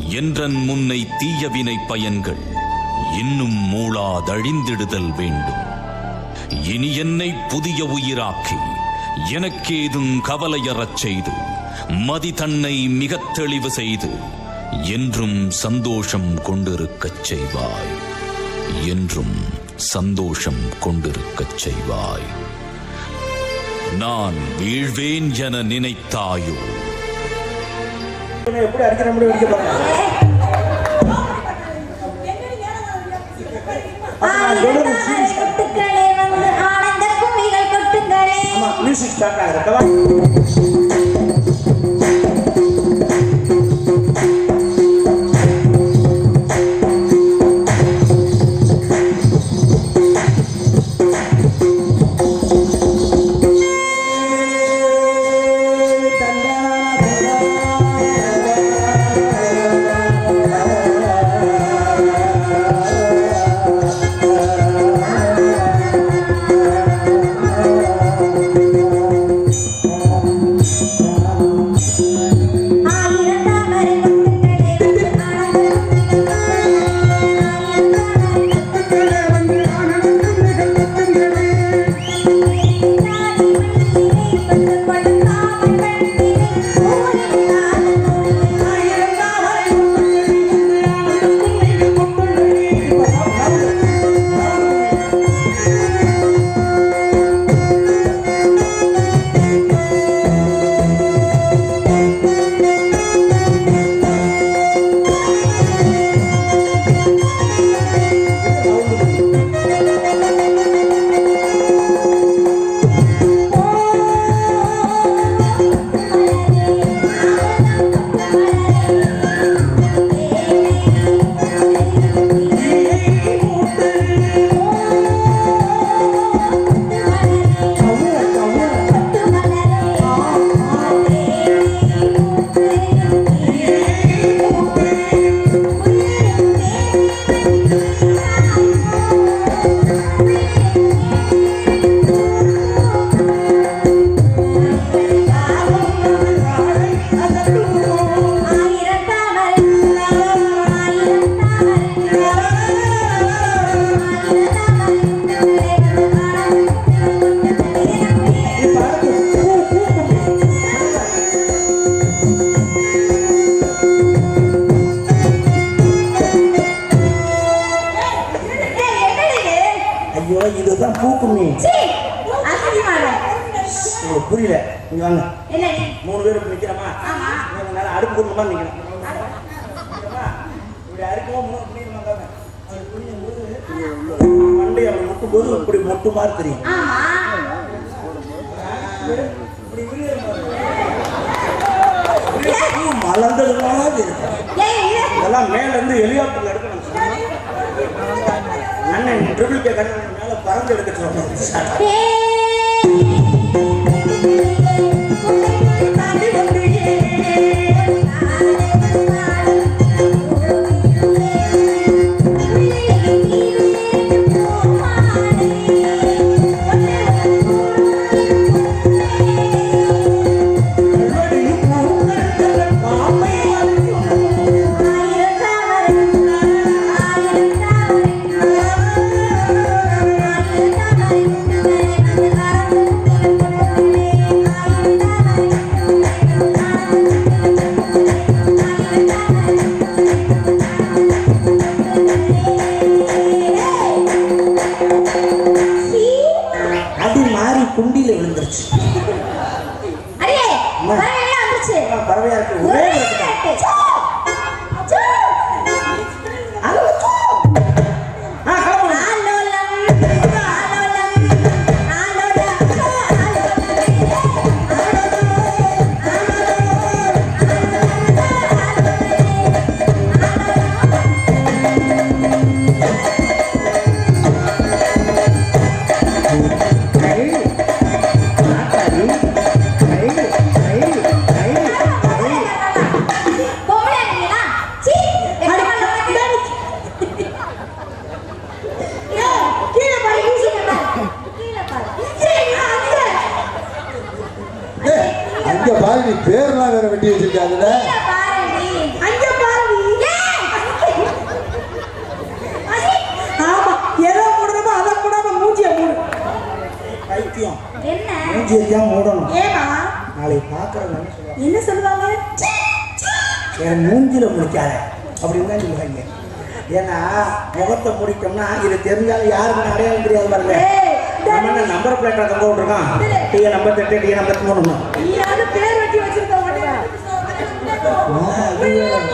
என்றன் முன்னை தீயவினை பயன்கள் இன்னும் மூளாதழிந்திடுதல் வேண்டும் இனி என்னை புதிய உயிராக்கி எனக்கேதும் கவலையறச் செய்து மதி தன்னை மிகத் தெளிவு செய்து என்றும் சந்தோஷம் கொண்டிருக்கச் செய்வாய் என்றும் சந்தோஷம் கொண்டிருக்கச் செய்வாய் நான் வீழ்வேன் என நினைத்தாயோ எப்படி அடிக்கிற முடியும் அடிக்க பாருங்க ஆயிரம் தாமரை கொட்டுக்களே வந்து ஆனந்த கும்மிகள் கொட்டுங்களே ஆமா மியூசிக் ஸ்டார்ட் ஆகுது கவா ஆயிரம் தாமரை கொட்டுக்களே வந்து ஆனந்த கும்மிகள் ஆயிரம் தாமரை ஆயிரம் தாமரை ஐயோ இதுதான் பூக்குமி ஓ, புரியல இங்க வாங்க மூணு பேர் இப்படி நிக்கிறோமா ஆமா. கொஞ்ச நேரம் அடுப்பு குடும்பமா நிக்கணும் நிக்கிறோமா? இப்படி அறுக்கவும் மூணு இப்படி வந்தாங்க அது புரியும் போது மண்டை அப்படி முட்டும் போது இப்படி மொட்டு மாதிரி தெரியும் இப்படி விரிகிற மாதிரி. அப்படியே பூ மலர்ந்தது மாதிரி இருக்கும் இதெல்லாம் மேல இருந்து ஹெலிகாப்டர்ல எடுக்கணும் அண்ணன் ட்ரிபிள் கே கண்ணன் மேல பறந்து எடுக்க சொல்றேன் அடி மாறி குண்டியில விழுந்துருச்சு எல்லாம் பறவையா இருக்கு ஒரே இடத்துல. அது வச்சு. ஆ, கிளம்புங்க. ஐ, ஆத்தாடி. ஐ, ஐ, ஐ, ஐ. ஏய், அங்க பாரு நீ பேர்லாம் வேற வெட்டி வச்சிருக்க அதுல மூஞ்சியை தான் மூடணும் ஏமா நாளைக்கு பார்க்குறவங்க என்ன சொல்லுவாங்க என்ன சொல்லுவாங்க என் மூஞ்சில முடிக்காத அப்படின்னு தான் சொல்லுவாங்க ஏன்னா முகத்தை முடிக்கணும்னா இது தெரிஞ்சாலும் யாருக்கும் அடையாளம் தெரியாது பாருங்க ஏய், நம்ம என்ன நம்பர் பிளேட்டை தொங்க விட்டுருக்கோம் டி நம்பர் எட்டு டி நம்பர் மூணு நீயாவது பேர் வெட்டி வச்சிருக்க உடனே ஆ, அது வேற.